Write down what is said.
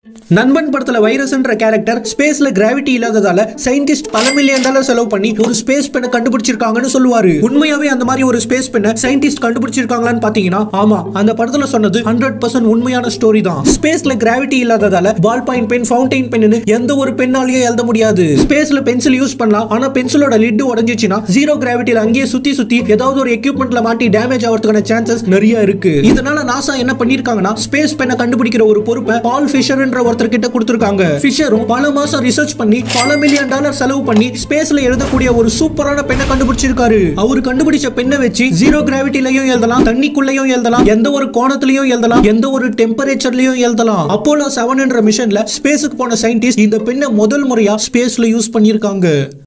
நண்பன் படத்துல வைரஸ்ன்ற கேரக்டர் ஸ்பேஸ்ல கிராவிட்டி இல்லாததால சயின்டிஸ்ட் பல மில்லியன் டாலர் செலவு பண்ணி ஒரு ஸ்பேஸ் பெண்ணை கண்டுபிடிச்சிருக்காங்கன்னு சொல்லுவாரு உண்மையாவே அந்த மாதிரி ஒரு ஸ்பேஸ் பெண்ணை சயின்டிஸ்ட் கண்டுபிடிச்சிருக்காங்களான்னு பாத்தீங்கன்னா ஆமா அந்த படத்துல சொன்னது ஹண்ட்ரட் பர்சன்ட் உண்மையான ஸ்டோரி தான் ஸ்பேஸ்ல கிராவிட்டி இல்லாததால ball point pen fountain pen எந்த ஒரு பெண்ணாலேயும் எழுத முடியாது ஸ்பேஸ்ல பென்சில் யூஸ் பண்ணலாம் ஆனா பென்சிலோட லிட் உடஞ்சிச்சுன்னா ஜீரோ கிராவிட்டியில அங்கேயே சுத்தி சுத்தி ஏதாவது ஒரு எக்யூப்மெண்ட்ல மாட்டி டேமேஜ் ஆகிறதுக்கான சான்சஸ் நிறைய இருக்கு இதனால நாசா என்ன பண்ணிருக்காங்கன்னா ஸ்பேஸ் பெண்ணை கண்டுபிடிக்கிற ஒரு பொறுப்பை பால் ஃபிஷர்ன்ற ஒருத்தர் கிட்ட கொடுத்திருக்காங்க ஃபிஷரும் பல மாசம் ரிசர்ச் பண்ணி பல மில்லியன் டாலர் செலவு பண்ணி ஸ்பேஸ்ல எழுதக்கூடிய ஒரு சூப்பரான பெண்ணை கண்டுபிடிச்சிருக்காரு அவர் கண்டுபிடிச்ச பெண்ணை வச்சு ஜீரோ கிராவிட்டிலையும் எழுதலாம் தண்ணிக்குள்ளேயும் எழுதலாம் எந்த ஒரு கோணத்திலையும் எழுதலாம் எந்த ஒரு டெம்பரேச்சர்லயும் எழுதலாம் அப்போலோ செவன் என்ற மிஷன்ல ஸ்பேஸுக்கு போன சயின்டிஸ்ட் இந்த பெண்ணை முதல் முறையா ஸ்பேஸ்ல யூஸ் பண்ணியிருக்காங்க